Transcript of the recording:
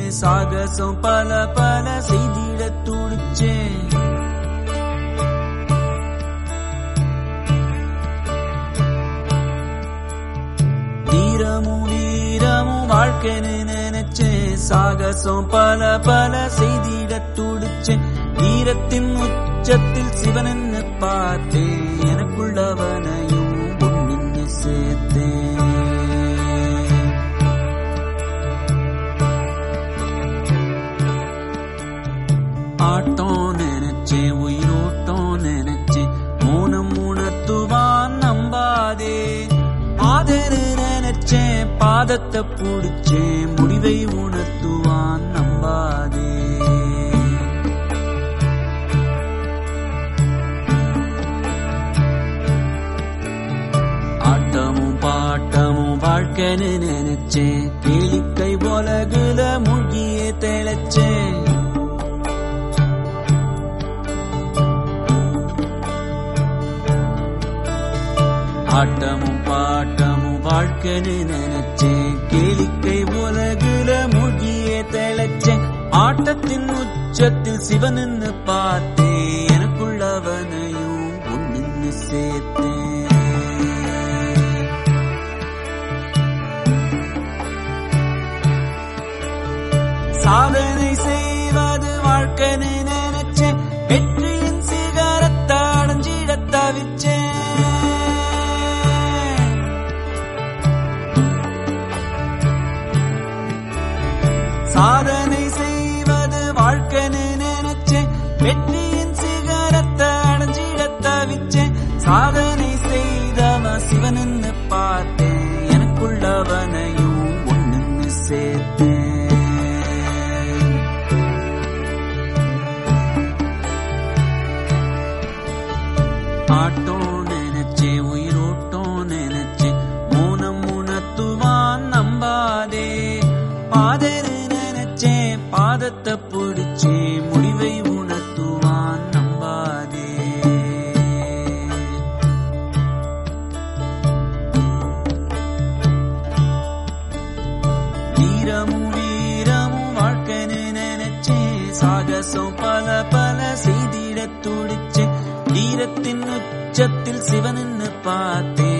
சாகசம் பல பல செய்திட துடிச்சேன் தீரமும் வீரமும் வாழ்க்கைன்னு நினைச்சேன் சாகசம் பல பல செய்திட துடிச்சேன் வீரத்தின் உச்சத்தில் சிவனன்னு பார்த்தேன் எனக்குள்ளவனையும் ஒன்னு சேர்த்தேன் ஆட்டம் நினைச்சேன் உயிரோட்டம் நினைச்சேன் மூணம் உணர்த்துவான் நம்பாதே ஆதரு நினைச்சேன் பாதத்தை புடிச்சேன் முடிவை உணர்த்துவான் நம்பாதே ஆட்டமும் பாட்டமும் வாழ்க்கைன்னு நினைச்சேன் கேளிக்கை உலகுல மூழ்கியே தெளிச்சேன் ஆட்டமும் பாட்டமும் வாழ்க்கைன்னு நினைச்சேன் கேளிக்கை உலகுல மூழ்கியே தெளிச்சேன் ஆட்டத்தின் உச்சத்தில் சிவனுன்னு பார்த்தேன் எனக்குள்ளவனையும் ஒன்னு சேர்த்தேன் சாதனை செய்வது வாழ்க்கைன்னு நினைச்சேன் வெற்றியின் சிகரத்தை அடைஞ்சிட தவிச்சேன் சாதனை செய்வது வாழ்க்கைன்னு நினைச்சேன் வெற்றியின் சிகரத்தை அடைஞ்சிட தவிச்சேன் சாதனை செய்தவன் சிவனுன்னு பார்த்தேன் எனக்குள்ளவனையும் ஒன்னு சேர்த்தேன் ஆட்டம் நினைச்சேன் உயிரோட்டம் நினைச்சேன் மூனம் உணர்த்துவான் நம்பாதே பாதரு நினைச்சேன் பாதத்தை பிடிச்சேன் முடிவை உணர்த்துவான் நம்பாதே வீரமும் வீரமும் வாழ்க்கைன்னு நினைச்சேன் சாகசம் பல பல செய்திட துடிச்சேன் வீரத்தின் உச்சத்தில் சிவனுன்னு பார்த்தேன்